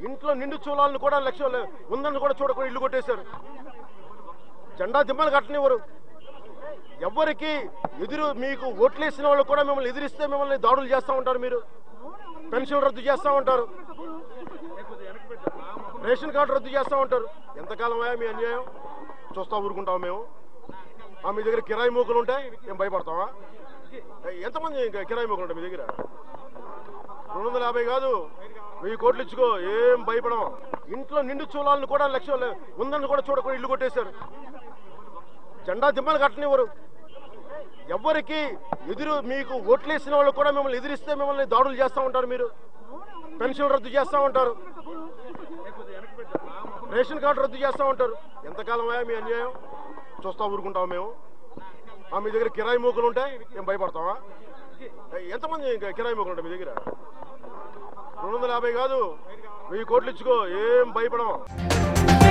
ఇంట్లో నిండు చూలాలను కూడా లక్ష్యం లే- ఉందని కూడా చూడకుండా ఇల్లు కొట్టేశారు జెండా దిమ్మలు కట్టనివ్వరు ఎవరికి ఎదురు మీకు ఓట్లేసిన వాళ్ళు కూడా మిమ్మల్ని ఎదిరిస్తే మిమ్మల్ని దాడులు చేస్తూ ఉంటారు మీరు పెన్షన్ రద్దు చేస్తూ ఉంటారు రేషన్ కార్డు రద్దు చేస్తూ ఉంటారు ఎంతకాలం అయ్యా మీ అన్యాయం చూస్తా ఊరుకుంటాం మేము ఆ మీ దగ్గర కిరాయి మూకలు ఉంటాయి ఏం భయపడతావా ఎంతమంది ఇంకా కిరాయి మూకలు ఉంటాయి మీ దగ్గర రెండు వందల యాభై కాదు వెయ్యి కోట్లు ఇచ్చుకో ఏం భయపడం ఇంట్లో నిండు చూలాలను కూడా లక్ష్యం లే- ఉందని కూడా చూడకుండా ఇల్లు కొట్టేశారు జెండా దిమ్మలు కట్టనివ్వరు ఎవరికి ఎదురు మీకు ఓట్లేసిన వాళ్ళు కూడా మిమ్మల్ని ఎదిరిస్తే మిమ్మల్ని దాడులు చేస్తూ ఉంటారు మీరు పెన్షన్ రద్దు చేస్తూ ఉంటారు రేషన్ కార్డు రద్దు చేస్తూ ఉంటారు ఎంతకాలం అయ్యా మీ అన్యాయం చూస్తా ఊరుకుంటాం మేము ఆ మీ దగ్గర కిరాయి మూకలు ఉంటాయి ఏం భయపడతావా ఎంతమంది ఇంకా కిరాయి మూకలు ఉంటాయి మీ దగ్గర రెండు వందల యాభై కాదు వెయ్యి కోట్లు ఇచ్చుకో ఏం భయపడం